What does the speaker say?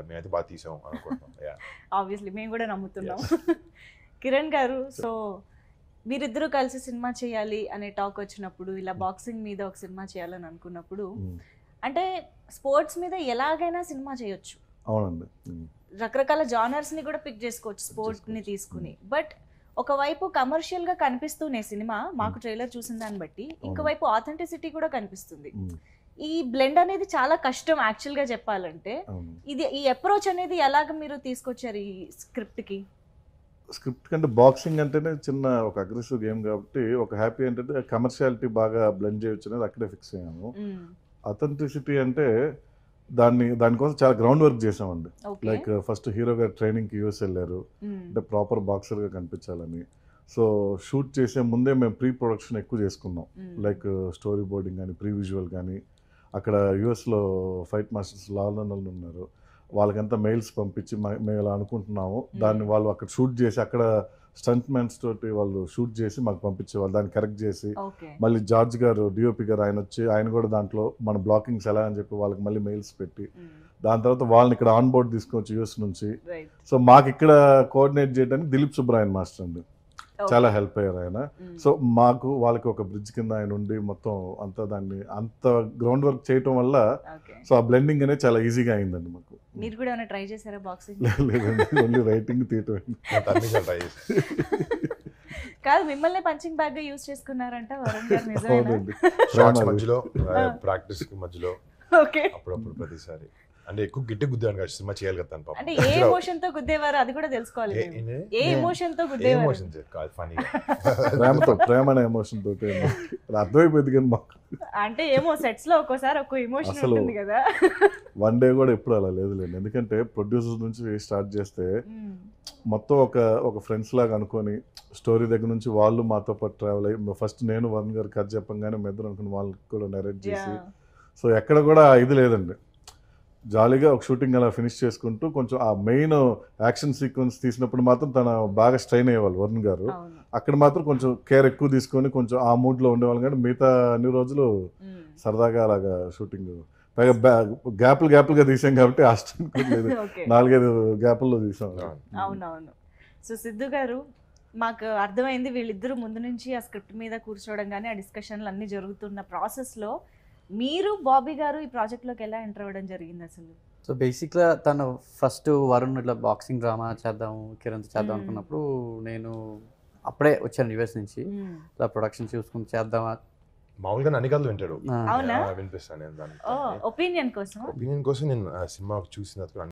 అంటారు మేమైతే బాగా తీసాం అనుకుంటున్నాం Yeah. ఆబ్వియస్లీ మేము కూడా నమ్ముతున్నాం కిరణ్ గారు సో మీరిద్దరూ కలిసి సినిమా చేయాలి అనే టాక్ వచ్చినప్పుడు ఇలా బాక్సింగ్ మీద ఒక సినిమా చేయాలని అనుకున్నప్పుడు ఉమ్, అంటే అంటే స్పోర్ట్స్ మీద ఎలాగైనా సినిమా చేయొచ్చు అవునండి ఉమ్, రకరకాల జానర్స్ ని కూడా పిక్ చేసుకోవచ్చు స్పోర్ట్స్ ని చేసుకోవచ్చు. తీసుకుని బట్ ఒకవైపు కమర్షియల్ గా కనిపిస్తూనే సినిమా మాకు ట్రైలర్ చూసిన దాన్ని బట్టి ఇంకోవైపు ఆథెంటిసిటీ కూడా కనిపిస్తుంది ఉమ్, ఈ బ్లెండ్ అనేది చాలా కష్టం యాక్చువల్ గా చెప్పాలంటే అవును ఇది ఈ అప్రోచ్ అనేది ఎలాగ మీరు తీసుకొచ్చారు ఈ స్క్రిప్ట్ కి స్క్రిప్ట్ కంటే బాక్సింగ్ అంటేనే చిన్న ఒక అగ్రెసివ్ గేమ్ కాబట్టి ఒక హ్యాపీ ఏంటంటే కమర్షియాలిటీ బాగా బ్లెండ్ చేయొచ్చు అనేది అక్కడే ఫిక్స్ అయ్యాము అథెంటిసిటీ అంటే దాన్ని దానికోసం చాలా గ్రౌండ్ వర్క్ చేసామండి ఓకే లైక్ ఫస్ట్ హీరో గారు ట్రైనింగ్కి యూఎస్ వెళ్ళారు అంటే ప్రాపర్ బాక్సర్గా కనిపించాలని సో షూట్ చేసే ముందే మేము ప్రీ ప్రొడక్షన్ ఎక్కువ చేసుకున్నాం లైక్ స్టోరీ బోర్డింగ్ కానీ ప్రీ విజువల్ కానీ అక్కడ యుఎస్లో ఫైట్ మాస్టర్స్ లాలనలు ఉన్నారు వాళ్ళకంతా మెయిల్స్ పంపించి మ- మేము ఇలా అనుకుంటున్నాము దాన్ని వాళ్ళు అక్కడ షూట్ చేసి అక్కడ స్టంట్ మ్యాన్స్ తోటి వాళ్ళు షూట్ చేసి మాకు పంపించేవాళ్ళు దాన్ని కరెక్ట్ చేసి ఓకే మళ్ళీ జార్జ్ గారు డిఓపి గారు ఆయన వచ్చి ఆయన కూడా దాంట్లో మన బ్లాకింగ్స్ ఎలా అని చెప్పి వాళ్ళకి మళ్ళీ మెయిల్స్ పెట్టి దాని తర్వాత వాళ్ళని ఇక్కడ ఆన్ బోర్డ్ తీసుకోవచ్చు యూఎస్ నుంచి రైట్ సో మాకు ఇక్కడ కోఆర్డినేట్ చేయడానికి దిలీప్ సుబ్రాయన్ మాస్టర్ అండి చాలా హెల్ప్ అయ్యారు ఆయన సో మాకు వాళ్ళకి ఒక బ్రిడ్జ్ కింద ఆయన ఉండి మొత్తం అంతా దాన్ని అంత గ్రౌండ్ వర్క్ చేయటం వల్ల ఓకే సో ఆ బ్లెండింగ్ అనేది చాలా ఈజీగా అయిందండి మాకు మీరు కూడా ఏమైనా ట్రై చేశారా బాక్సింగ్ లేదు- లేదండి ఓన్లీ రైటింగ్ తీయటం మొత్తం అన్ని చాలా try చేసాం. కాదు మిమ్మల్ని పంచింగ్ బ్యాగ్ గా యూజ్ చేసుకున్నారంట వరుణ్ గారు నిజమేనా అవునండి షార్ట్స్ ప్రేమ అది. మధ్యలో ప్రాక్టీస్ కి మధ్యలో ఓకే అప్పుడప్పుడు ప్రతిసారి అంటే ఎక్కువ గిట్టి గుద్దాను కదా సినిమా చేయాలి కదా తను పాపం. అంటే ఏ ఎమోషన్ తో గుద్దేవారు అది కూడా తెలుసుకోవాలి ఏ- మేము. ఏ- ఏ ఎమోషన్ తో గుద్దేవారు ఎమోషన్ కాదు ఫనీ ప్రేమతో ప్రేమ అనే ఎమోషన్ తోటి అది అర్థమైపోయింది కానీ మాకు అంటే ఏమో సెట్స్ లో ఒక్కోసారి ఒక్కో ఎమోషన్ అసలు- ఉంటుంది కదా వన్ డే కూడా ఎప్పుడు అలా లేదులేండి ఎందుకంటే ప్రొడ్యూసర్ నుంచి స్టార్ట్ చేస్తే మ్మ్. మొత్తం ఒక ఒక ఫ్రెండ్స్ లాగా అనుకొని స్టోరీ దగ్గర నుంచి వాళ్ళు మాతో పాటు ట్రావెల్ అయ్యి ఫస్ట్ నేను వరుణ్ గారు కథ చెప్పంగానే మెద్దరు అనుకుని వాళ్ళకి కూడా నరేట్ చేసి Yeah. సో ఎక్కడ కూడా ఇది లేదండి జాలీగా ఒక షూటింగ్ అలా ఫినిష్ చేసుకుంటూ కొంచెం ఆ మెయిన్ యాక్షన్ సీక్వెన్స్ తీసినప్పుడు మాత్రం తన బాగా స్ట్రైన్ అయ్యేవాళ్ళు వరుణ్ గారు అవును అక్కడ మాత్రం కొంచెం కేర్ ఎక్కువ తీసుకొని కొంచెం ఆ మూడ్లో ఉండేవాళ్ళు కానీ మిగతా అన్ని రోజులు మ్మ్. సరదాగా అలాగా షూటింగ్ పైగా గ్యాప్లు గ్యాప్లుగా తీసాం కాబట్టి ఆ స్ట్రెంత్ కూడా లేదు ఓకే నాలుగైదు గ్యాపుల్లో తీసాం అవునవును సో సిద్ధు గారు మాకు అర్థమైంది వీళ్ళిద్దరూ ముందు నుంచి ఆ స్క్రిప్ట్ మీద కూర్చోవడం కానీ ఆ డిస్కషన్లు అన్నీ జరుగుతున్న ప్రాసెస్లో మీరు బాబీ గారు ఈ ప్రాజెక్ట్లోకి ఎలా ఎంటర్ అవ్వడం జరిగింది అసలు సో బేసిక్గా తను ఫస్ట్ వరుణ్ ఇట్లా బాక్సింగ్ డ్రామా చేద్దాం కిరణ్ చేద్దాం మ్మ్. అనుకున్నప్పుడు నేను అప్పుడే వచ్చాను యూఎస్ నుంచి మ్మ్. ఇట్లా ప్రొడక్షన్ చూసుకుని చేద్దామా మామూలుగా అన్ని కథలు వింటాడు ఆ, అవునా? ఆ, వినిపిస్తాను నేను దాన్ని ఓ ఒపీనియన్ కోసం ఒపీనియన్ కోసం నేను ఆ సినిమా చూసిన తర్వాత